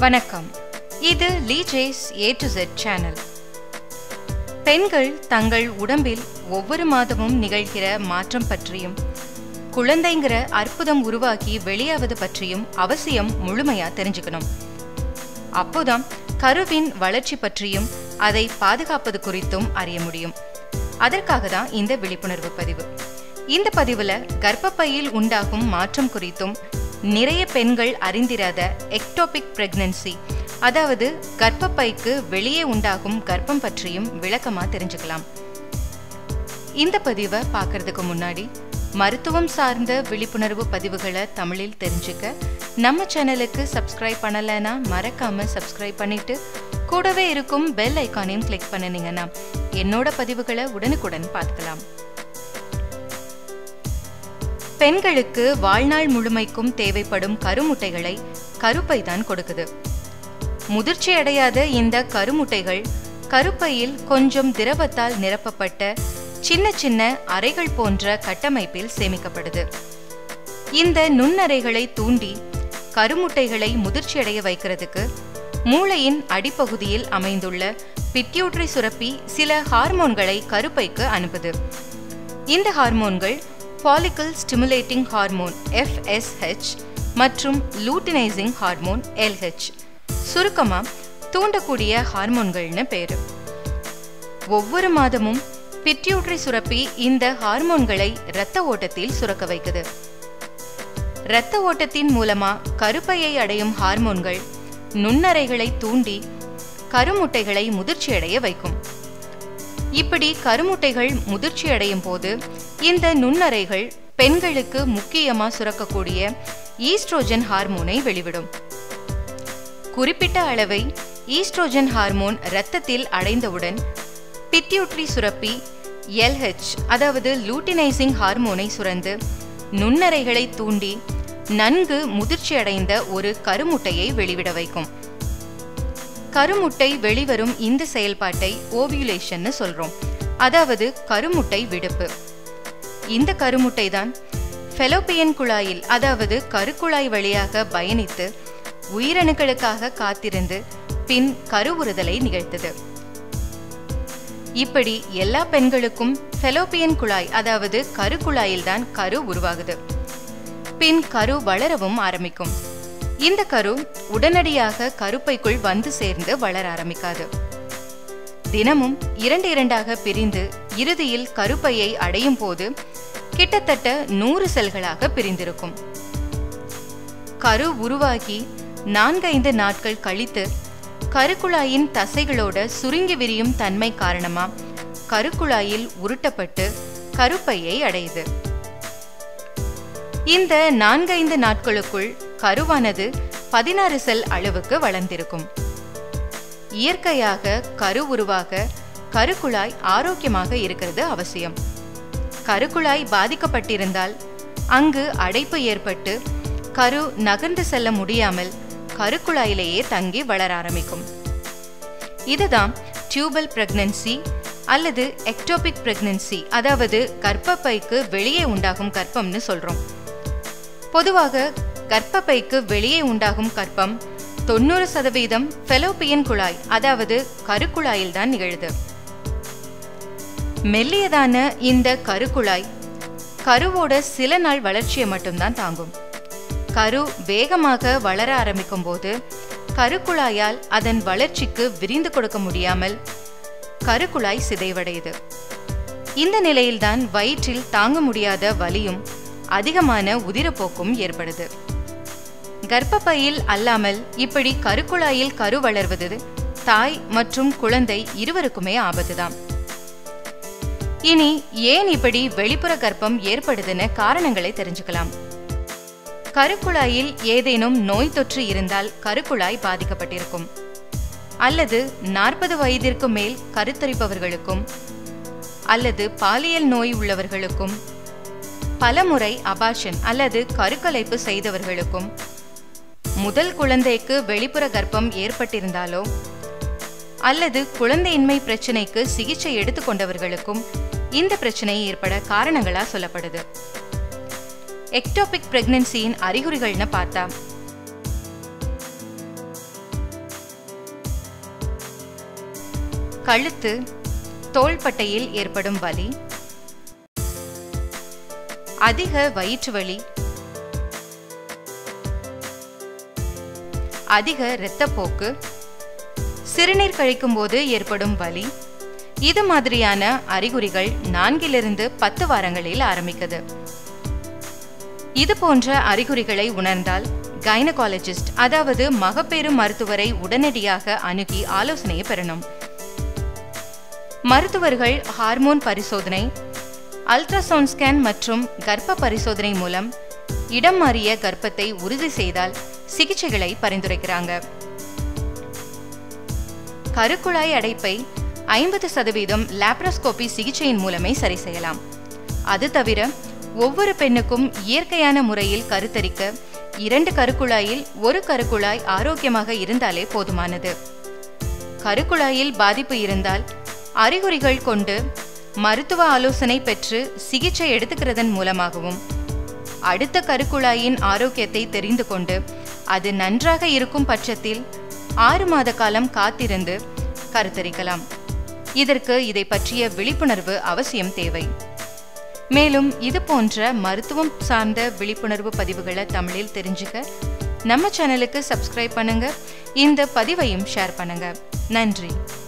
வணக்கம் இது Lijesh A to Z channel பெண்கள் தங்கள் உடம்பில் ஒவ்வொரு மாதமும் நிகழ்கிற மாற்றம் பற்றியும் குழந்தைங்கிற அற்புதம் உருவாகி வெளியாவது பற்றியும் அவசியம் முழுமையா தெரிஞ்சுக்கணும் அப்போதான் கருவின் வளர்ச்சி பற்றியும் அதை பாதுகாப்பது குறித்தும் அறிய முடியும் அதற்காக தான் இந்த விழிப்புணர்வு பதிவு இந்த பதிவுல கர்ப்பப்பையில் உண்டாகும் மாற்றம் குறித்தும் நிறைய பெண்கள் அறிந்திராத எக்டோபிக் பிரெக்னன்சி அதாவது கர்ப்பப்பைக்கு வெளியே உண்டாகும் கர்ப்பம் பற்றியும் விளக்கமா தெரிஞ்சுக்கலாம் இந்த பதிவை பார்க்கறதுக்கு முன்னாடி மருத்துவம் சார்ந்த விழிப்புணர்வு பதிவுகளை தமிழில் தெரிஞ்சுக்க நம்ம சேனலுக்கு சப்ஸ்கிரைப் பண்ணலைன்னா மறக்காம சப்ஸ்கிரைப் பண்ணிட்டு கூடவே இருக்கும் பெல் ஐக்கானையும் கிளிக் பண்ணினீங்கன்னா என்னோட பதிவுகளை உடனுக்குடன் பார்க்கலாம் பெண்களுக்கு வாழ்நாள் முழுமைக்கும் தேவைப்படும் கருமுட்டைகளை கருப்பை தான் கொடுக்குது முதிர்ச்சி அடையாத இந்த கருமுட்டைகள் கருப்பையில் கொஞ்சம் திரவத்தால் நிரப்பப்பட்ட சின்ன சின்ன அறைகள் போன்ற கட்டமைப்பில் சேமிக்கப்படுது இந்த நுண்ணறைகளை தூண்டி கருமுட்டைகளை முதிர்ச்சியடைய வைக்கிறதுக்கு மூளையின் அடிப்பகுதியில் அமைந்துள்ள பிட்யூட்ரி சுரப்பி சில ஹார்மோன்களை கருப்பைக்கு அனுப்புது இந்த ஹார்மோன்கள் ஃபாலிக்கல் ஸ்டிமுலேட்டிங் ஹார்மோன் எஃப்எஸ்ஹெச் மற்றும் லூட்டினைசிங் ஹார்மோன் எல்ஹெச் சுருக்கமா தூண்டக்கூடிய ஹார்மோன்கள்னு பேரு ஒவ்வொரு மாதமும் பிட்யூட்ரி சுரப்பி இந்த ஹார்மோன்களை இரத்த ஓட்டத்தில் சுரக்க வைக்குது இரத்த ஓட்டத்தின் மூலமா கருப்பையை அடையும் ஹார்மோன்கள் நுண்ணறைகளை தூண்டி கருமுட்டைகளை முதிர்ச்சியடைய வைக்கும் இப்படி கருமுட்டைகள் முதிர்ச்சி அடையும் போது இந்த நுண்ணறைகள் பெண்களுக்கு முக்கியமா சுரக்கக்கூடிய ஈஸ்ட்ரோஜன் ஹார்மோனை வெளிவிடும் குறிப்பிட்ட அளவை ஈஸ்ட்ரோஜன் ஹார்மோன் இரத்தத்தில் அடைந்தவுடன் பிட்யூட்ரி சுரப்பி எல்ஹெச் அதாவது லூட்டினைசிங் ஹார்மோனை சுரந்து நுண்ணறைகளை தூண்டி நன்கு முதிர்ச்சி அடைந்த ஒரு கருமுட்டையை வெளிவிட வைக்கும் கருமுட்டை வெளிவரும் இந்த செயல்பாட்டை ஓவியுலேஷன் சொல்றோம் அதாவது கருமுட்டை விடுப்பு இந்த கருமுட்டை தான் ஃபெலோப்பியன் குழாயில் அதாவது கருக்குழாய் வழியாக பயணித்து உயிரணுக்களுக்காக காத்திருந்து பின் கருவுறுதலை நிகழ்த்தது இப்படி எல்லா பெண்களுக்கும் ஃபெலோப்பியன் குழாய் அதாவது கருக்குழாயில் தான் கரு உருவாகுது பின் கரு வளரவும் ஆரம்பிக்கும் இந்த கரு உடனடியாக கருப்பைக்குள் வந்து சேர்ந்து வளர ஆரம்பிக்காது தினமும் இரண்டு இரண்டாக பிரிந்து இறுதியில் கருப்பையை அடையும் போது கிட்டத்தட்ட நூறு செல்களாக பிரிந்திருக்கும் கரு உருவாகி நான்கைந்து நாட்கள் கழித்து கருக்குழாயின் தசைகளோட சுருங்கி விரியும் தன்மை காரணமா கருக்குழாயில் உருட்டப்பட்டு கருப்பையை அடையுது இந்த நான்கைந்து நாட்களுக்குள் கருவானது பதினாறு செல் அளவுக்கு வளர்ந்திருக்கும் இயற்கையாக கரு உருவாக கருக்குழாய் ஆரோக்கியமாக இருக்கிறது அவசியம் கருக்குழாய் பாதிக்கப்பட்டிருந்தால் அங்கு அடைப்பு ஏற்பட்டு கரு நகர்ந்து செல்ல முடியாமல் கருக்குழாயிலேயே தங்கி வளர ஆரம்பிக்கும் இதுதான் டியூபல் பிரெக்னன்சி அல்லது எக்டோபிக் பிரெக்னன்சி அதாவது கர்ப்பப்பைக்கு வெளியே உண்டாகும் கர்ப்பம்னு சொல்றோம் பொதுவாக கர்ப்பப்பைக்கு வெளியே உண்டாகும் கர்ப்பம் தொண்ணூறு சதவீதம் ஃபெலோப்பியன் குழாய் அதாவது கருக்குழாயில் தான் நிகழுது மெல்லியதான இந்த கருக்குழாய் கருவோட சில நாள் வளர்ச்சியை மட்டும்தான் தாங்கும் கரு வேகமாக வளர ஆரம்பிக்கும் போது கருக்குழாயால் அதன் வளர்ச்சிக்கு விரிந்து கொடுக்க முடியாமல் கருக்குழாய் சிதைவடையுது இந்த நிலையில்தான் வயிற்றில் தாங்க முடியாத வலியும் அதிகமான உதிரப்போக்கும் ஏற்படுது கர்ப்பப்பையில் அல்லாமல் இப்படி கருக்குழாயில் கரு வளர்வது தாய் மற்றும் குழந்தை இருவருக்குமே ஆபத்துதான் இனி ஏன் இப்படி வெளிப்புற கர்ப்பம் ஏற்படுதுன்னு காரணங்களை தெரிஞ்சுக்கலாம் கருக்குழாயில் ஏதேனும் நோய் தொற்று இருந்தால் கருக்குழாய் பாதிக்கப்பட்டிருக்கும் அல்லது நாற்பது வயதிற்கு மேல் கருத்தரிப்பவர்களுக்கும் அல்லது பாலியல் நோய் உள்ளவர்களுக்கும் பலமுறை அபாஷன் அல்லது கருக்கலைப்பு செய்தவர்களுக்கும் முதல் குழந்தைக்கு வெளிப்புற கர்ப்பம் ஏற்பட்டிருந்தாலோ அல்லது குழந்தையின்மை பிரச்சனைக்கு சிகிச்சை எடுத்துக்கொண்டவர்களுக்கும் இந்த பிரச்சனை ஏற்பட காரணங்களா சொல்லப்படுது எக்டோபிக் பிரெக்னன்சியின் அறிகுறிகள்னு பார்த்தா கழுத்து தோள்பட்டையில் ஏற்படும் வலி அதிக வயிற்று வலி அதிக இரத்தப்போக்கு சிறுநீர் கழிக்கும் போது ஏற்படும் வலி இது மாதிரியான அறிகுறிகள் நான்கிலிருந்து பத்து வாரங்களில் ஆரம்பிக்குது இது போன்ற அறிகுறிகளை உணர்ந்தால் கைனகாலஜிஸ்ட் அதாவது மகப்பேறு மருத்துவரை உடனடியாக அணுகி ஆலோசனையை பெறணும் மருத்துவர்கள் ஹார்மோன் பரிசோதனை அல்ட்ராசவுண்ட் ஸ்கேன் மற்றும் கர்ப்ப பரிசோதனை மூலம் இடம் மாறிய கர்ப்பத்தை உறுதி செய்தால் சிகிச்சைகளை பரிந்துரைக்கிறாங்க கருக்குழாய் அடைப்பை ஐம்பது சதவீதம் லாப்ரோஸ்கோபி சிகிச்சையின் மூலமே சரி செய்யலாம் அது தவிர ஒவ்வொரு பெண்ணுக்கும் இயற்கையான முறையில் கருத்தரிக்க இரண்டு கருக்குழாயில் ஒரு கருக்குழாய் ஆரோக்கியமாக இருந்தாலே போதுமானது கருக்குழாயில் பாதிப்பு இருந்தால் அறிகுறிகள் கொண்டு மருத்துவ ஆலோசனை பெற்று சிகிச்சை எடுத்துக்கிறதன் மூலமாகவும் அடுத்த கருக்குழாயின் ஆரோக்கியத்தை தெரிந்து கொண்டு அது நன்றாக இருக்கும் பட்சத்தில் ஆறு மாத காலம் காத்திருந்து கருத்தரிக்கலாம் இதற்கு இதை பற்றிய விழிப்புணர்வு அவசியம் தேவை மேலும் இது போன்ற மருத்துவம் சார்ந்த விழிப்புணர்வு பதிவுகளை தமிழில் தெரிஞ்சுக்க நம்ம சேனலுக்கு சப்ஸ்கிரைப் பண்ணுங்க இந்த பதிவையும் ஷேர் பண்ணுங்க நன்றி